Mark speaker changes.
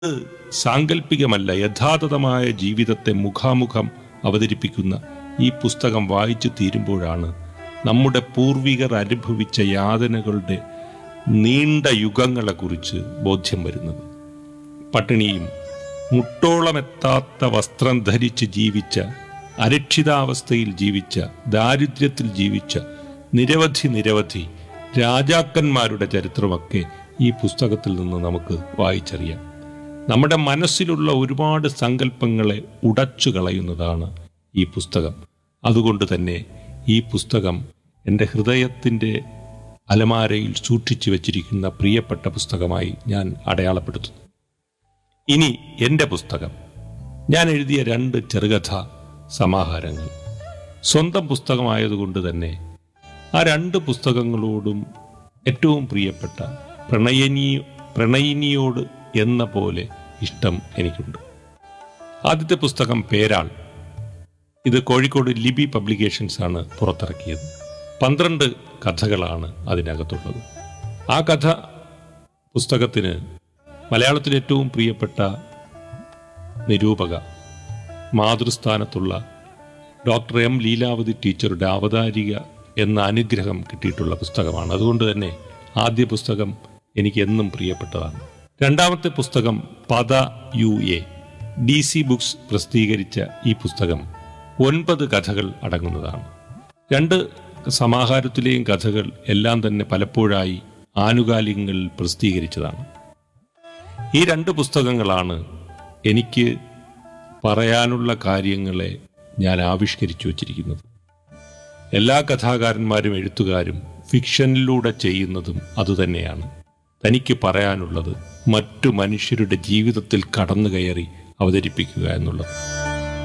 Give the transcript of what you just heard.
Speaker 1: ഇത് സാങ്കല്പികമല്ല യഥാതഥമായ ജീവിതത്തെ മുഖാമുഖം അവതരിപ്പിക്കുന്ന ഈ പുസ്തകം വായിച്ചു തീരുമ്പോഴാണ് നമ്മുടെ പൂർവികർ അനുഭവിച്ച യാതനകളുടെ നീണ്ട യുഗങ്ങളെക്കുറിച്ച് ബോധ്യം വരുന്നത് പട്ടിണിയും മുട്ടോളമെത്താത്ത വസ്ത്രം ധരിച്ച് ജീവിച്ച അരക്ഷിതാവസ്ഥയിൽ ജീവിച്ച ദാരിദ്ര്യത്തിൽ ജീവിച്ച നിരവധി നിരവധി രാജാക്കന്മാരുടെ ചരിത്രമൊക്കെ ഈ പുസ്തകത്തിൽ നിന്ന് നമുക്ക് വായിച്ചറിയാം നമ്മുടെ മനസ്സിലുള്ള ഒരുപാട് സങ്കല്പങ്ങളെ ഉടച്ചു കളയുന്നതാണ് ഈ പുസ്തകം അതുകൊണ്ട് തന്നെ ഈ പുസ്തകം എൻ്റെ ഹൃദയത്തിൻ്റെ അലമാരയിൽ സൂക്ഷിച്ചു വച്ചിരിക്കുന്ന പ്രിയപ്പെട്ട പുസ്തകമായി ഞാൻ അടയാളപ്പെടുത്തുന്നു ഇനി എൻ്റെ പുസ്തകം ഞാൻ എഴുതിയ രണ്ട് ചെറുകഥ സമാഹാരങ്ങൾ സ്വന്തം പുസ്തകമായതുകൊണ്ട് തന്നെ ആ രണ്ട് പുസ്തകങ്ങളോടും ഏറ്റവും പ്രിയപ്പെട്ട പ്രണയനി പ്രണയിനിയോട് എന്ന പോലെ ഇഷ്ടം എനിക്കുണ്ട് ആദ്യത്തെ പുസ്തകം പേരാൾ ഇത് കോഴിക്കോട് ലിബി പബ്ലിക്കേഷൻസ് ആണ് പുറത്തിറക്കിയത് പന്ത്രണ്ട് കഥകളാണ് അതിനകത്തുള്ളത് ആ കഥ പുസ്തകത്തിന് മലയാളത്തിലെ ഏറ്റവും പ്രിയപ്പെട്ട നിരൂപക മാതൃസ്ഥാനത്തുള്ള ഡോക്ടർ എം ലീലാവതി ടീച്ചറുടെ അവതാരിക എന്ന അനുഗ്രഹം കിട്ടിയിട്ടുള്ള പുസ്തകമാണ് അതുകൊണ്ട് തന്നെ ആദ്യ പുസ്തകം എനിക്ക് എന്നും പ്രിയപ്പെട്ടതാണ് രണ്ടാമത്തെ പുസ്തകം പദ യു എ ഡി സി ബുക്സ് പ്രസിദ്ധീകരിച്ച ഈ പുസ്തകം ഒൻപത് കഥകൾ അടങ്ങുന്നതാണ് രണ്ട് സമാഹാരത്തിലെയും കഥകൾ എല്ലാം തന്നെ പലപ്പോഴായി ആനുകാലികങ്ങളിൽ പ്രസിദ്ധീകരിച്ചതാണ് ഈ രണ്ട് പുസ്തകങ്ങളാണ് എനിക്ക് പറയാനുള്ള കാര്യങ്ങളെ ഞാൻ ആവിഷ്കരിച്ചു വച്ചിരിക്കുന്നത് എല്ലാ കഥാകാരന്മാരും എഴുത്തുകാരും ഫിക്ഷനിലൂടെ ചെയ്യുന്നതും അതുതന്നെയാണ് തനിക്ക് പറയാനുള്ളത് മറ്റു മനുഷ്യരുടെ ജീവിതത്തിൽ കടന്നു കയറി അവതരിപ്പിക്കുക എന്നുള്ളത്